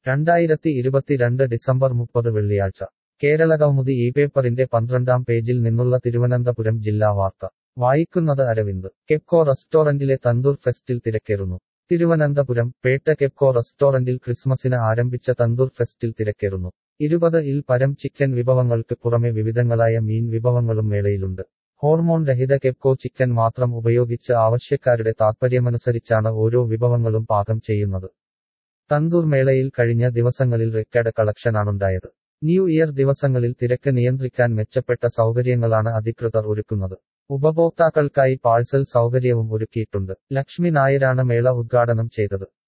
രണ്ടായിരത്തി ഇരുപത്തിരണ്ട് ഡിസംബർ മുപ്പത് വെള്ളിയാഴ്ച കേരളകൗമുദി ഈ പേപ്പറിന്റെ പന്ത്രണ്ടാം പേജിൽ നിന്നുള്ള തിരുവനന്തപുരം ജില്ലാ വാർത്ത വായിക്കുന്നത് അരവിന്ദ് കെപ്കോ റെസ്റ്റോറന്റിലെ തന്തൂർ ഫെസ്റ്റിൽ തിരക്കേറുന്നു തിരുവനന്തപുരം പേട്ട കെപ്കോ റെസ്റ്റോറന്റിൽ ക്രിസ്മസിന് ആരംഭിച്ച തന്തൂർ ഫെസ്റ്റിൽ തിരക്കേറുന്നു ഇരുപത് ഇൽ പരം ചിക്കൻ വിഭവങ്ങൾക്ക് പുറമെ വിവിധങ്ങളായ മീൻ വിഭവങ്ങളും മേളയിലുണ്ട് ഹോർമോൺ രഹിത കെപ്കോ ചിക്കൻ മാത്രം ഉപയോഗിച്ച് ആവശ്യക്കാരുടെ താത്പര്യമനുസരിച്ചാണ് ഓരോ വിഭവങ്ങളും പാകം ചെയ്യുന്നത് തന്തൂർ മേളയിൽ കഴിഞ്ഞ ദിവസങ്ങളിൽ റെക്കോർഡ് കളക്ഷനാണുണ്ടായത് ന്യൂ ഇയർ ദിവസങ്ങളിൽ തിരക്ക് നിയന്ത്രിക്കാൻ മെച്ചപ്പെട്ട സൗകര്യങ്ങളാണ് അധികൃതർ ഒരുക്കുന്നത് ഉപഭോക്താക്കൾക്കായി പാഴ്സൽ സൗകര്യവും ഒരുക്കിയിട്ടുണ്ട് ലക്ഷ്മി നായരാണ് മേള ഉദ്ഘാടനം ചെയ്തത്